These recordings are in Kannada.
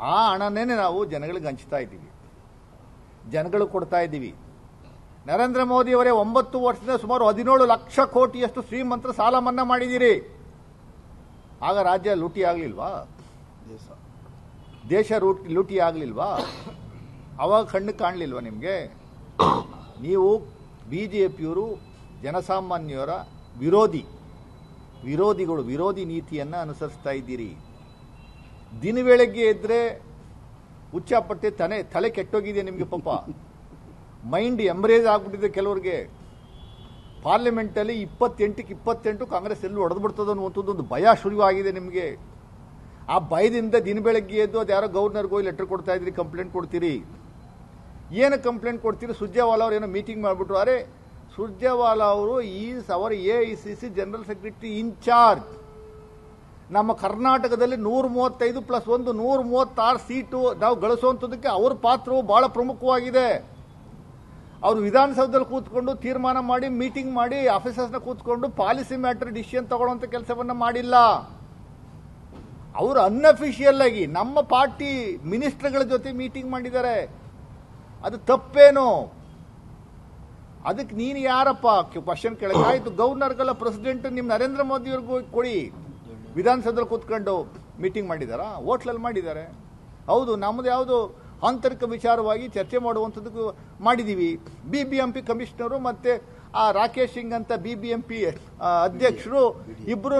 ಆ ಹಣನೇ ನಾವು ಜನಗಳಿಗೆ ಹಂಚ್ತಾ ಇದ್ದೀವಿ ಜನಗಳು ಕೊಡ್ತಾ ಇದ್ದೀವಿ ನರೇಂದ್ರ ಮೋದಿ ಅವರೇ ಒಂಬತ್ತು ವರ್ಷದಿಂದ ಸುಮಾರು ಹದಿನೇಳು ಲಕ್ಷ ಕೋಟಿಯಷ್ಟು ಶ್ರೀಮಂತರ ಸಾಲ ಮನ್ನಾ ಮಾಡಿದ್ದೀರಿ ಆಗ ರಾಜ್ಯ ಲೂಟಿ ಆಗಲಿಲ್ವಾ ದೇಶ ದೇಶ ರೂಟ್ ಲೂಟಿ ಆಗಲಿಲ್ವಾ ಅವಾಗ ಕಣ್ಣು ಕಾಣಲಿಲ್ವಾ ನಿಮಗೆ ನೀವು ಬಿ ಜೆ ಪಿಯವರು ಜನಸಾಮಾನ್ಯರ ವಿರೋಧಿ ವಿರೋಧಿಗಳು ವಿರೋಧಿ ನೀತಿಯನ್ನು ಅನುಸರಿಸ್ತಾ ಇದ್ದೀರಿ ದಿನ ಬೆಳಗ್ಗೆ ಎದ್ರೆ ಉಚ್ಚಾಪಟ್ಟೆ ತಲೆ ತಲೆ ಕೆಟ್ಟೋಗಿದೆ ನಿಮಗೆ ಪಾಪ ಮೈಂಡ್ ಎಂಬ್ರೇಜ್ ಆಗ್ಬಿಟ್ಟಿದೆ ಕೆಲವ್ರಿಗೆ ಪಾರ್ಲಿಮೆಂಟಲ್ಲಿ ಇಪ್ಪತ್ತೆಂಟಕ್ಕೆ ಇಪ್ಪತ್ತೆಂಟು ಕಾಂಗ್ರೆಸ್ ಎಲ್ಲಿ ಹೊಡೆದು ಬಿಡ್ತದೋ ಅನ್ನುವಂಥದ್ದು ಒಂದು ಭಯ ಶುರುವಾಗಿದೆ ನಿಮಗೆ ಆ ಭಯದಿಂದ ದಿನ ಬೆಳಗ್ಗೆ ಎದ್ದು ಅದು ಯಾರೋ ಗವರ್ನರ್ಗೆ ಹೋಗಿ ಲೆಟರ್ ಕೊಡ್ತಾ ಇದ್ರಿ ಕಂಪ್ಲೇಂಟ್ ಕೊಡ್ತೀರಿ ಏನು ಕಂಪ್ಲೇಂಟ್ ಕೊಡ್ತೀರಿ ಸುರ್ಜೇವಾಲಾ ಅವ್ರು ಏನೋ ಮೀಟಿಂಗ್ ಮಾಡಿಬಿಟ್ರು ಅರೆ ಸುರ್ಜೇವಾಲಾ ಅವರು is our A I C C general secretary incharge ನಮ್ಮ ಕರ್ನಾಟಕದಲ್ಲಿ ನೂರ ಮೂವತ್ತೈದು ಪ್ಲಸ್ ಒಂದು ನೂರ ಮೂವತ್ತಾರು ಸೀಟು ನಾವು ಗಳಿಸುವಂಥದ್ದಕ್ಕೆ ಅವ್ರ ಪಾತ್ರವು ಬಹಳ ಪ್ರಮುಖವಾಗಿದೆ ಅವರು ವಿಧಾನಸೌಧದಲ್ಲಿ ಕೂತ್ಕೊಂಡು ತೀರ್ಮಾನ ಮಾಡಿ ಮೀಟಿಂಗ್ ಮಾಡಿ ಆಫೀಸರ್ಸ್ನ ಕೂತ್ಕೊಂಡು ಪಾಲಿಸಿ ಮ್ಯಾಟರ್ ಡಿಸಿಷನ್ ತಗೊಳ್ಳುವಂಥ ಕೆಲಸವನ್ನ ಮಾಡಿಲ್ಲ ಅವರು ಅನ್ಅಫಿಷಿಯಲ್ ಆಗಿ ನಮ್ಮ ಪಾರ್ಟಿ ಮಿನಿಸ್ಟರ್ಗಳ ಜೊತೆ ಮೀಟಿಂಗ್ ಮಾಡಿದ್ದಾರೆ ಅದು ತಪ್ಪೇನು ಅದಕ್ಕೆ ನೀನು ಯಾರಪ್ಪ ಕ್ವಶನ್ ಕೇಳಕ್ಕೆ ಆಯ್ತು ಗವರ್ನರ್ಗೆಲ್ಲ ಪ್ರೆಸಿಡೆಂಟ್ ನಿಮ್ಮ ನರೇಂದ್ರ ಮೋದಿ ಅವ್ರಿಗೂ ಕೊಡಿ ವಿಧಾನಸೌಧದಲ್ಲಿ ಕೂತ್ಕೊಂಡು ಮೀಟಿಂಗ್ ಮಾಡಿದಾರಾ ಹೋಟ್ಲಲ್ಲಿ ಮಾಡಿದ್ದಾರೆ ಹೌದು ನಮ್ಮದು ಯಾವುದು ಆಂತರಿಕ ವಿಚಾರವಾಗಿ ಚರ್ಚೆ ಮಾಡುವಂಥದ್ದಕ್ಕೂ ಮಾಡಿದ್ದೀವಿ B B M P commissioner ಮತ್ತು ಆ ರಾಕೇಶ್ ಸಿಂಗ್ ಅಂತ ಬಿ ಬಿ ಎಂ ಪಿ ಅಧ್ಯಕ್ಷರು ಇಬ್ಬರೂ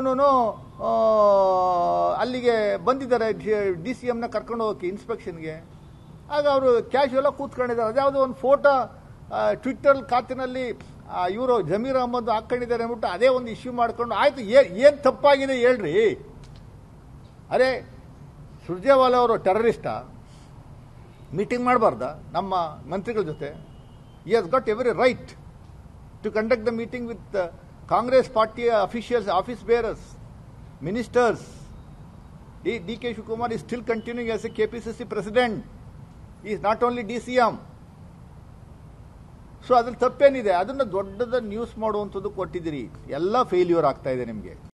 ಅಲ್ಲಿಗೆ ಬಂದಿದ್ದಾರೆ ಡಿ ಸಿ ಎಮ್ನ ಕರ್ಕೊಂಡು ಹೋಗಕ್ಕೆ ಇನ್ಸ್ಪೆಕ್ಷನ್ಗೆ ಆಗ ಅವರು ಕ್ಯಾಶುವಲ್ ಆಗಿ ಕೂತ್ಕೊಂಡಿದ್ದಾರೆ ಅದ್ಯಾವುದೋ ಒಂದು ಫೋಟೋ ಟ್ವಿಟ್ಟರ್ ಖಾತೆನಲ್ಲಿ ಇವರು ಜಮೀರ್ ಅಹಮದ್ ಹಾಕೊಂಡಿದ್ದಾರೆ ಅಂದ್ಬಿಟ್ಟು ಅದೇ ಒಂದು ಇಶ್ಯೂ ಮಾಡ್ಕೊಂಡು ಆಯ್ತು ಏನು ತಪ್ಪಾಗಿದೆ ಹೇಳ್ರಿ ಅರೆ ಸುರ್ಜೇವಾಲಾ ಅವರು ಟೆರರಿಸ್ಟಾ ಮೀಟಿಂಗ್ ಮಾಡಬಾರ್ದ ನಮ್ಮ ಮಂತ್ರಿಗಳ ಜೊತೆ ಈ has got every right to conduct the meeting with Congress ಪಾರ್ಟಿಯ officials office bearers ministers D D K Shivakumar is still continuing as a KPCC president. He is not only DCM. So ಅದ್ರಲ್ಲಿ ತಪ್ಪೇನಿದೆ ಅದನ್ನ ದೊಡ್ಡದ ನ್ಯೂಸ್ ಮಾಡುವಂಥದ್ದು ಕೊಟ್ಟಿದ್ದೀರಿ ಎಲ್ಲ ಫೇಲ್ಯೂರ್ ಆಗ್ತಾ ಇದೆ ನಿಮಗೆ